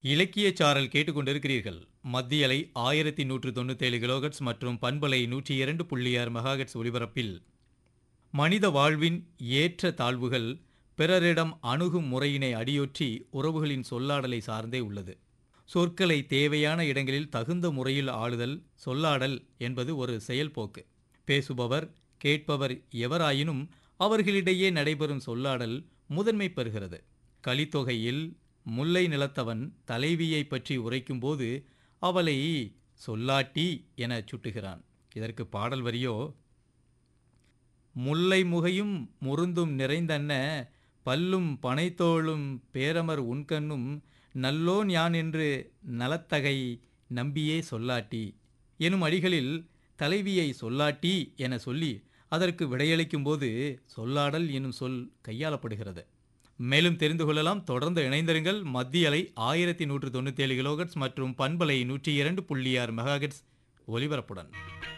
இலக்கியச் சாரல் கேட்டுக்கொண்டிருக்கிறீர்கள் மத்திய அலை ஆயிரத்தி நூற்று தொண்ணூத்தேழு கிலோகட்ஸ் மற்றும் பண்பலை நூற்றி இரண்டு புள்ளி ஆறு மெகாஹெட்ஸ் ஒலிபரப்பில் மனித வாழ்வின் ஏற்ற தாழ்வுகள் பிறரிடம் அணுகும் முறையினை அடியொற்றி உறவுகளின் சொல்லாடலை சார்ந்தே உள்ளது சொற்களை தேவையான இடங்களில் தகுந்த முறையில் ஆளுதல் சொல்லாடல் என்பது ஒரு செயல்போக்கு பேசுபவர் கேட்பவர் எவராயினும் அவர்களிடையே நடைபெறும் சொல்லாடல் முதன்மை பெறுகிறது கலித்தொகையில் முல்லை நிலத்தவன் தலைவியை பற்றி உரைக்கும்போது அவளை சொல்லாட்டி எனச் சுட்டுகிறான் இதற்கு பாடல் வரியோ முல்லை முகையும் முருந்தும் நிறைந்தன்ன பல்லும் பனைத்தோளும் பேரமர் உண்கண்ணும் நல்லோன் யான் என்று நலத்தகை நம்பியே சொல்லாட்டி எனும் அடிகளில் தலைவியை சொல்லாட்டி என சொல்லி அதற்கு விடையளிக்கும்போது சொல்லாடல் எனும் சொல் கையாளப்படுகிறது மேலும் தெரிந்து கொள்ளலாம் தொடர்ந்து இணைந்திருங்கள் மத்திய அலை ஆயிரத்தி நூற்று தொண்ணூற்றி ஏழு கிலோகட்ஸ் மற்றும் பண்பலை நூற்றி இரண்டு புள்ளி ஆறு மெகாஹெட்ஸ் ஒலிபரப்புடன்